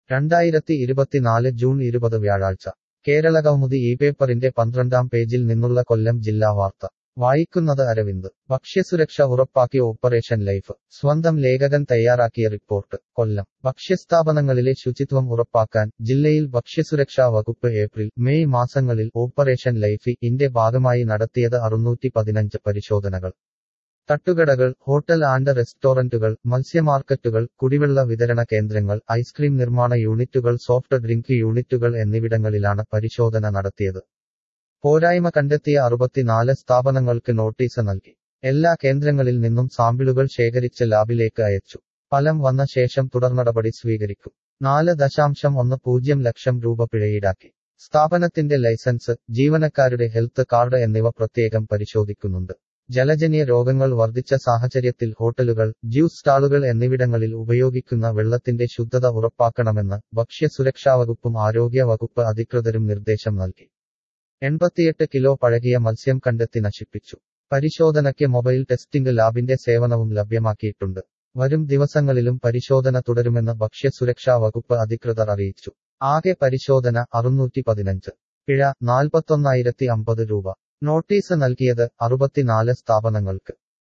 രണ്ടായിരത്തി ഇരുപത്തിനാല് ജൂൺ ഇരുപത് വ്യാഴാഴ്ച കേരള കൗമുദി ഈ പേപ്പറിന്റെ പന്ത്രണ്ടാം പേജിൽ നിന്നുള്ള കൊല്ലം ജില്ലാ വാർത്ത വായിക്കുന്നത് അരവിന്ദ് ഭക്ഷ്യസുരക്ഷ ഉറപ്പാക്കി ഓപ്പറേഷൻ ലൈഫ് സ്വന്തം ലേഖകൻ തയ്യാറാക്കിയ റിപ്പോർട്ട് കൊല്ലം ഭക്ഷ്യസ്ഥാപനങ്ങളിലെ ശുചിത്വം ഉറപ്പാക്കാൻ ജില്ലയിൽ ഭക്ഷ്യസുരക്ഷാ വകുപ്പ് ഏപ്രിൽ മെയ് മാസങ്ങളിൽ ഓപ്പറേഷൻ ലൈഫ് ഇന്റെ ഭാഗമായി നടത്തിയത് അറുന്നൂറ്റി പതിനഞ്ച് പരിശോധനകൾ തട്ടുകടകൾ ഹോട്ടൽ ആൻഡ് റെസ്റ്റോറന്റുകൾ മത്സ്യമാർക്കറ്റുകൾ കുടിവെള്ള വിതരണ കേന്ദ്രങ്ങൾ ഐസ്ക്രീം നിർമ്മാണ യൂണിറ്റുകൾ സോഫ്റ്റ് ഡ്രിങ്ക് യൂണിറ്റുകൾ എന്നിവിടങ്ങളിലാണ് പരിശോധന നടത്തിയത് പോരായ്മ കണ്ടെത്തിയ അറുപത്തിനാല് സ്ഥാപനങ്ങൾക്ക് നോട്ടീസ് നൽകി എല്ലാ കേന്ദ്രങ്ങളിൽ നിന്നും സാമ്പിളുകൾ ശേഖരിച്ച് ലാബിലേക്ക് അയച്ചു ഫലം വന്ന ശേഷം തുടർനടപടി സ്വീകരിക്കും നാല് ദശാംശം ഒന്ന് പൂജ്യം ലക്ഷം രൂപ പിഴയീടാക്കി സ്ഥാപനത്തിന്റെ ലൈസൻസ് ജീവനക്കാരുടെ ഹെൽത്ത് കാർഡ് എന്നിവ പ്രത്യേകം പരിശോധിക്കുന്നുണ്ട് ജലജന്യ രോഗങ്ങൾ വർദ്ധിച്ച സാഹചര്യത്തിൽ ഹോട്ടലുകൾ ജ്യൂസ് സ്റ്റാളുകൾ എന്നിവിടങ്ങളിൽ ഉപയോഗിക്കുന്ന വെള്ളത്തിന്റെ ശുദ്ധത ഉറപ്പാക്കണമെന്ന് ഭക്ഷ്യസുരക്ഷാ വകുപ്പും ആരോഗ്യ വകുപ്പ് അധികൃതരും നിർദ്ദേശം നൽകി എൺപത്തിയെട്ട് കിലോ പഴകിയ മത്സ്യം കണ്ടെത്തി നശിപ്പിച്ചു പരിശോധനയ്ക്ക് മൊബൈൽ ടെസ്റ്റിംഗ് ലാബിന്റെ സേവനവും ലഭ്യമാക്കിയിട്ടുണ്ട് വരും ദിവസങ്ങളിലും പരിശോധന തുടരുമെന്ന് ഭക്ഷ്യസുരക്ഷാ വകുപ്പ് അധികൃതർ അറിയിച്ചു ആകെ പരിശോധന അറുന്നൂറ്റി പതിനഞ്ച് പിഴ നാൽപ്പത്തൊന്നായിരത്തി അമ്പത് രൂപ നോട്ടീസ് നൽകിയത് അറുപത്തിനാല് സ്ഥാപനങ്ങൾക്ക്